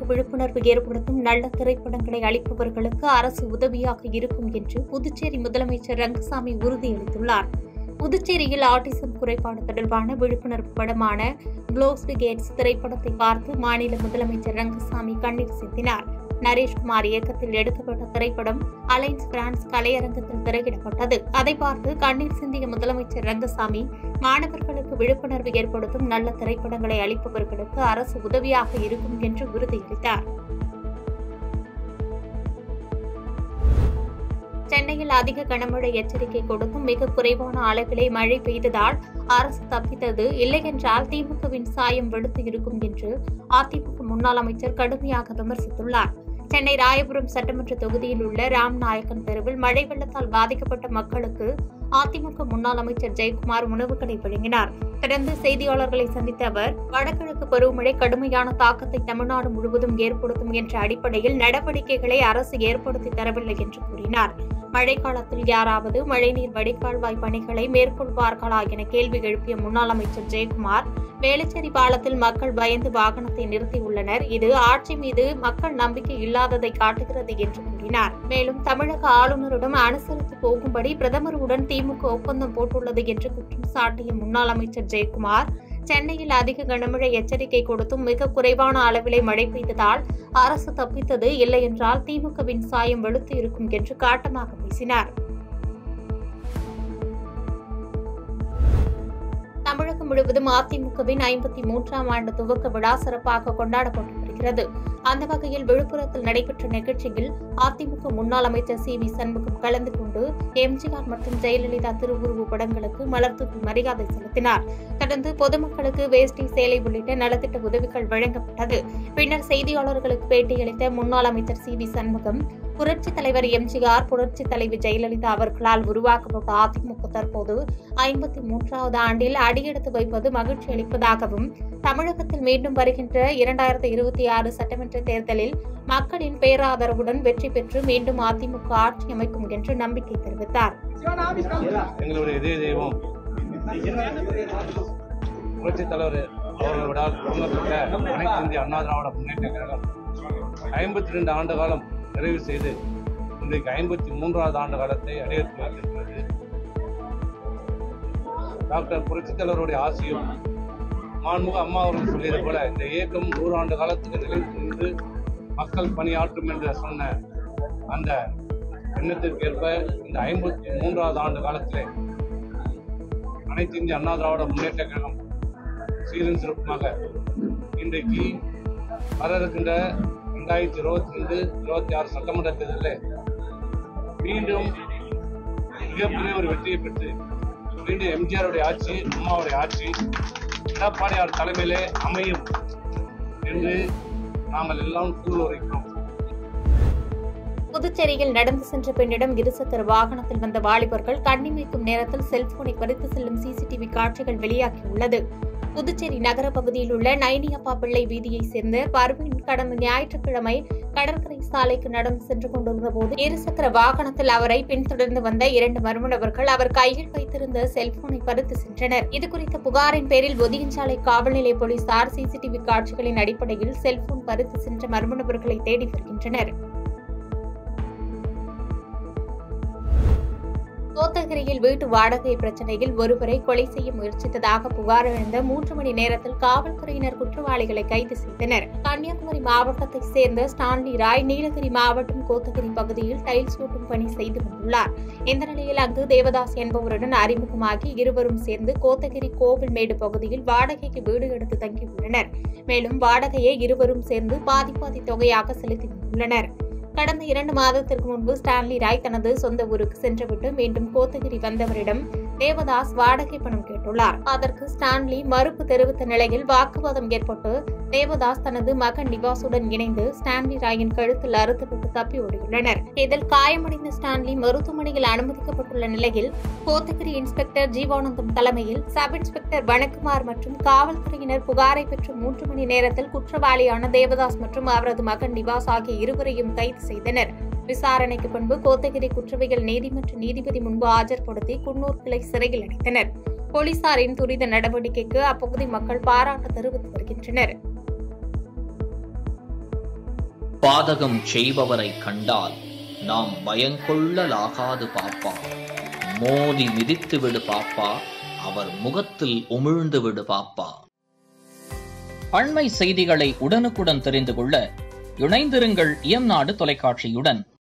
மக்களுக்கு விழிப்புணர்வு ஏற்படுத்தும் நல்ல திரைப்படங்களை அளிப்பவர்களுக்கு அரசு உதவியாக இருக்கும் என்று புதுச்சேரி முதலமைச்சர் ரங்கசாமி உறுதியளித்துள்ளார் புதுச்சேரியில் ஆட்டிசம் குறைபாடு தொடர்பான விழிப்புணர்வு படமான க்ளோஸ்டு கேட்ஸ் திரைப்படத்தை பார்த்து மாநில முதலமைச்சர் ரங்கசாமி கண்ணீர் சிந்தினார் நரேஷ்குமார் இயக்கத்தில் எடுக்கப்பட்ட திரைப்படம் அலைன்ஸ் பிரான்ஸ் கலையரங்கத்தில் திரையிடப்பட்டது அதை பார்த்து கண்ணீர் சிந்திய முதலமைச்சர் ரங்கசாமி மாணவர்களுக்கு விழிப்புணர்வு ஏற்படுத்தும் நல்ல திரைப்படங்களை அளிப்பவர்களுக்கு அரசு உதவியாக இருக்கும் என்று உறுதியளித்தார் சென்னையில் அதிக கனமழை எச்சரிக்கை கொடுத்தும் மிக குறைவான அளவிலே மழை பெய்ததால் அரசு தப்பித்தது இல்லையென்றால் திமுகவின் சாயம் வெளுத்து இருக்கும் என்று அதிமுக முன்னாள் அமைச்சர் கடுமையாக விமர்சித்துள்ளார் சென்னை ராயபுரம் சட்டமன்ற தொகுதியில் உள்ள ராம் நாயக்கன் தெருவில் மழை வெள்ளத்தால் பாதிக்கப்பட்ட மக்களுக்கு அதிமுக முன்னாள் அமைச்சர் ஜெயக்குமார் உணவுகளை வழங்கினார் தொடர்ந்து செய்தியாளர்களை சந்தித்த அவர் வடகிழக்கு பருவமழை கடுமையான தாக்கத்தை தமிழ்நாடு முழுவதும் ஏற்படுத்தும் என்ற அடிப்படையில் நடவடிக்கைகளை அரசு ஏற்படுத்தி தரவில்லை என்று கூறினார் மழைக்காலத்தில் யாராவது மழைநீர் வடிகால்வாய் பணிகளை மேற்கொள்வார்களா என கேள்வி எழுப்பிய முன்னாள் அமைச்சர் ஜெயக்குமார் வேளச்சேரி பாலத்தில் மக்கள் பயந்து வாகனத்தை நிறுத்தியுள்ளனர் இது ஆட்சி மீது மக்கள் நம்பிக்கை இல்லாததை காட்டுகிறது என்று கூறினார் மேலும் தமிழக ஆளுநரிடம் அனுசரித்து போகும்படி பிரதமருடன் திமுக ஒப்பந்தம் போட்டுள்ளது என்று குற்றம் சாட்டிய முன்னாள் அமைச்சர் ஜெயக்குமார் சென்னையில் அதிக கனமழை எச்சரிக்கை கொடுத்தும் மிக குறைவான அளவிலே மழை பெய்ததால் அரசு தப்பித்தது இல்லையென்றால் திமுகவின் சாயம் வெளுத்து இருக்கும் என்று காட்டமாக பேசினார் தமிழகம் முழுவதும் அதிமுகவின் ஐம்பத்தி மூன்றாம் ஆண்டு துவக்க விழா சிறப்பாக கொண்டாடப்பட்டு வருகிறது அந்த வகையில் விழுப்புரத்தில் நடைபெற்ற நிகழ்ச்சியில் அதிமுக முன்னாள் அமைச்சர் சி வி சண்முகம் கலந்து கொண்டு எம்ஜிஆர் மற்றும் ஜெயலலிதா திருவுருவ படங்களுக்கு மலர்தூக்கி மரியாதை செலுத்தினார் தொடர்ந்து பொதுமக்களுக்கு வேஷ்டி சேலை உள்ளிட்ட நலத்திட்ட உதவிகள் வழங்கப்பட்டது பின்னர் செய்தியாளர்களுக்கு பேட்டியளித்த முன்னாள் அமைச்சர் சி வி சண்முகம் புரட்சித் தலைவர் எம்ஜிஆர் புரட்சித் தலைவி ஜெயலலிதா அவர்களால் உருவாக்கப்பட்ட அதிமுக தற்போது ஐம்பத்தி மூன்றாவது ஆண்டில் அடியெடுத்து வைப்பது மகிழ்ச்சி அளிப்பதாகவும் தமிழகத்தில் மீண்டும் வருகின்ற இரண்டாயிரத்தி இருபத்தி ஆறு சட்டமன்ற தேர்தலில் மக்களின் பேராதரவுடன் வெற்றி பெற்று மீண்டும் அதிமுக ஆட்சி அமைக்கும் என்று நம்பிக்கை தெரிவித்தார் எங்களுடைய இதய தெய்வம் புரட்சித் தலைவர் அவர்களால் துவங்கப்பட்ட அனைத்து இந்திய அண்ணா திராவிட முன்னேற்ற கழகம் ஐம்பத்தி ரெண்டு ஆண்டு காலம் நிறைவு செய்து இன்றைக்கு ஐம்பத்தி மூன்றாவது ஆண்டு காலத்தை அடையெடுத்து வைத்திருக்கிறது டாக்டர் புரட்சித் தலைவருடைய ஆசையும் மாண்புக அம்மா அவர்கள் சொல்லியது போல இந்த இயக்கம் நூறாண்டு காலத்துக்கு நிலைத்து நின்று மக்கள் பணியாற்றும் என்று சொன்ன அந்த எண்ணத்திற்கேற்ப இந்த ஐம்பத்தி மூன்றாவது ஆண்டு காலத்திலே அனைத்து இந்திய அண்ணா திராவிட முன்னேற்ற கழகம் சீரும் சிறப்புமாக இன்றைக்கு வர இருக்கின்ற ரெண்டாயிரத்தி இருபத்தி ரெண்டு இருபத்தி ஆறு சட்டமன்ற தேர்தலில் மீண்டும் மிகப்பெரிய ஒரு வெற்றியை பெற்று மீண்டும் எம்ஜிஆருடைய ஆட்சி அம்மாவுடைய ஆட்சி எடப்பாடியார் தலைமையிலே அமையும் என்று நாங்கள் எல்லாம் சூழ்நிலைக்கிறோம் புதுச்சேரியில் நடந்து சென்ற பெண்ணிடம் இருசக்கர வாகனத்தில் வந்த வாலிபர்கள் கண்ணிமைக்கும் நேரத்தில் செல்போனை பறித்து செல்லும் சிசிடிவி காட்சிகள் வெளியாகியுள்ளது புதுச்சேரி நகர பகுதியில் உள்ள நைனியப்பா பிள்ளை வீதியைச் சேர்ந்த பர்வீன் கடந்த ஞாயிற்றுக்கிழமை கடற்கரை சாலைக்கு நடந்து சென்று கொண்டிருந்த போது இருசக்கர வாகனத்தில் அவரை பின்தொடர்ந்து வந்த இரண்டு மர்மநபர்கள் அவர் கையில் வைத்திருந்த செல்போனை பறித்து சென்றனர் இதுகுறித்த புகாரின் பேரில் ஒதியஞ்சாலை காவல் நிலைய போலீசார் சிசிடிவி காட்சிகளின் அடிப்படையில் செல்போன் பறித்து சென்ற மர்மநபர்களை தேடி வருகின்றனர் கோத்தகிரியில் வீட்டு வாடகை பிரச்சனையில் ஒருவரை கொலை செய்ய முயற்சித்ததாக புகார் எழுந்த மூன்று மணி நேரத்தில் காவல்துறையினர் குற்றவாளிகளை கைது செய்தனர் கன்னியாகுமரி மாவட்டத்தைச் சேர்ந்த ஸ்டான்லி ராய் நீலகிரி மாவட்டம் கோத்தகிரி பகுதியில் டைல்ஸ் ஓட்டும் பணி செய்து வந்துள்ளார் இந்த நிலையில் அங்கு தேவதாஸ் என்பவருடன் அறிமுகமாகி இருவரும் சேர்ந்து கோத்தகிரி கோவில்மேடு பகுதியில் வாடகைக்கு வீடு எடுத்து தங்கியுள்ளனர் மேலும் வாடகையை இருவரும் சேர்ந்து பாதி பாதி தொகையாக செலுத்தி வந்துள்ளனர் கடந்த இரண்டு மாதத்திற்கு முன்பு ஸ்டான்லி ராய் தனது சொந்த ஊருக்கு சென்றுவிட்டு மீண்டும் கோத்தகிரி வந்தவரிடம் தேவதாஸ் வாடகை பணம் கேட்டுள்ளார் அதற்கு ஸ்டான்லி மறுப்பு தெரிவித்த நிலையில் வாக்குவாதம் ஏற்பட்டு தேவதாஸ் தனது மகன் நிவாசுடன் இணைந்து ஸ்டான்லி ராயின் கழுத்தில் அறுத்துவிட்டு தப்பி ஓடியுள்ளனர் இதில் காயமடைந்த ஸ்டான்லி மருத்துவமனையில் அனுமதிக்கப்பட்டுள்ள நிலையில் கோத்தகிரி இன்ஸ்பெக்டர் ஜீவானந்தம் தலைமையில் சப் இன்ஸ்பெக்டர் வனக்குமார் மற்றும் காவல்துறையினர் புகாரை பெற்று மூன்று மணி நேரத்தில் குற்றவாளியான தேவதாஸ் மற்றும் அவரது மகன் நிவாஸ் ஆகிய இருவரையும் கைது செய்தனர் விசாரணைக்கு பின்பு கோத்தகிரி குற்றவியல் நீதிமன்ற நீதிபதி முன்பு ஆஜர்படுத்தி குன்னூர் கிளை சிறையில் அடைத்தனர் போலீசாரின் துரித நடவடிக்கைக்கு அப்பகுதி மக்கள் பாராட்டு தெரிவித்து வருகின்றனர் பாதகம் செய்பவரை கண்டால் நாம் பயங்கொள்ளலாகாது பாப்பா மோதி மிதித்து விடு பாப்பா அவர் முகத்தில் உமிழ்ந்து விடு பாப்பா அண்மை செய்திகளை உடனுக்குடன் தெரிந்து கொள்ள இணைந்திருங்கள் இயம்நாடு தொலைக்காட்சியுடன்